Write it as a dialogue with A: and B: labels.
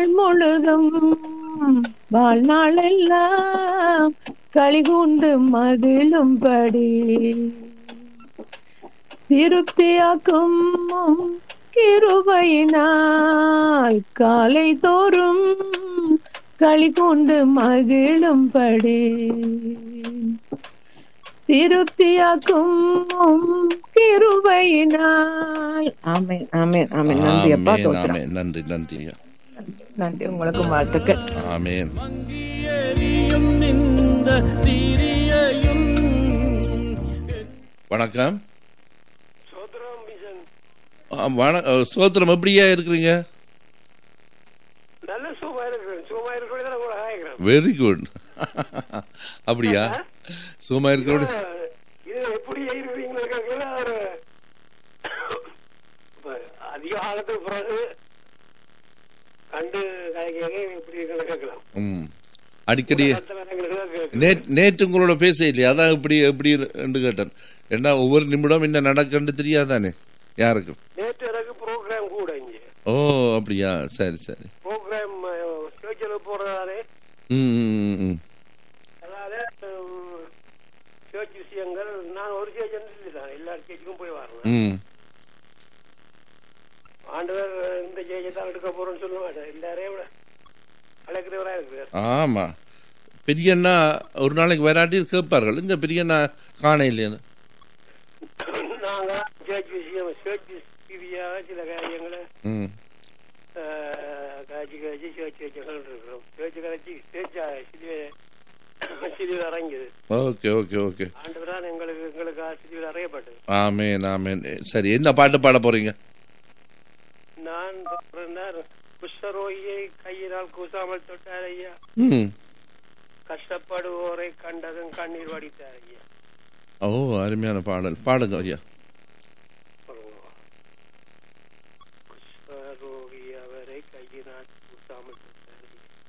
A: நாள் முழுதும் வாழ்நாள் எல்லாம் களிகூண்டு மகிழும்படி திருப்தியாக்கும் உம் கிருபையினால் காலை தோறும் களிகூண்டு மகிழும்படி திருப்தியாக்கும் உம் கிருபையினால் ஆமென் ஆமென் ஆமென் நன்றி அப்பா
B: ஆமென்,
A: தோத்திரம்
B: ஆமென். நன்றி நன்றி ஐயா.
A: நன்றி உங்களுக்கும் வாழ்த்துக்கள்
B: ஆமென்
C: மங்கியெறியும் நின்ற திரியையும்
B: வணக்கம்
C: சோதரம் மிஷன்
B: ஆ, வண அ, ஸ்தோத்திரம் எப்படியா இருக்கிறீங்க
C: நல்ல சுகமா இருக்கிறேன் சுகமா இருக்கிறது கூட ஆகிறேன்
B: வெரி குட் அப்படியா சும்மா இருக்கிறோட
C: இது எப்படி இருக்கிறீங்களா கேட்கல ஒரு இப்ப அதிக காலத்துக்கு பிறகு கண்டு கலைஞர்கள் எப்படி இருக்கிறது கேட்கலாம்
B: ம் அடிக்கடி
C: அடுத்த நேரங்களுக்கு கேட்கலாம்.
B: நேற்று நேற்று உங்களோட பேச இல்லையா அதான் இப்படி எப்படி என்று கேட்டேன் ஏன்னா ஒவ்வொரு நிமிடம் என்ன நடக்குன்னு தெரியாதானே யாருக்கும்
C: நேற்று எனக்கு ப்ரோக்ராம் கூட இங்க
B: ஓ அப்படியா சரி சரி
C: ப்ரோக்ராம் சேர்ச்சில் போறதாலே
B: ம் ம், ம், ம்
C: அதனால சேர்ச் விஷயங்கள் நான் ஒரு சேர்ச் தான் எல்லா சேர்ச்சுக்கும் போய் வரேன்
B: ம்
C: ஆண்டவர் இந்த ஜெயிச்சை தான் எடுக்க போறோம்னு சொல்ல மாட்டேன் எல்லாரையும் விட அழைக்கிறவரா இருக்கிறார்
B: ஆமா பெரியண்ணா ஒரு நாளைக்கு வராட்டி கேட்பார்கள் இங்க பெரியண்ணா காண இல்லையான்னு
C: நாங்க சேர்ச் விஷயம் சேர்ச் ரீதியாக சில காரியங்களை
B: ம்
C: அஹ், காய்ச்சி காய்ச்சி சேர்ச் வச்சுகள் இருக்கிறோம் சேர்ச்சு கழிச்சு சேர்ச்சா சிலுவை சிலுவை இறங்கியது
B: ஓகே ஓகே ஓகே
C: ஆண்டவர் தான் எங்களுக்கு எங்களுக்கு சிலுவையில் அறையப்பட்டது
B: ஆமேன் ஆமேன் சரி என்ன பாட்டு பாட போறீங்க
C: நான் பிறந்தார் குஷ்டரோகியை கையினால் கூசாமல் தொட்டார் ஐயா
B: ம்
C: கஷ்டப்படுவோரை கண்டதும் கண்ணீர் வடித்தார் ஐயா
B: ஓ அருமையான பாடல் பாடுங்க ஐயா
C: குஷ்டரோகி அவரை கையினால் கூசாமல் தொட்டார்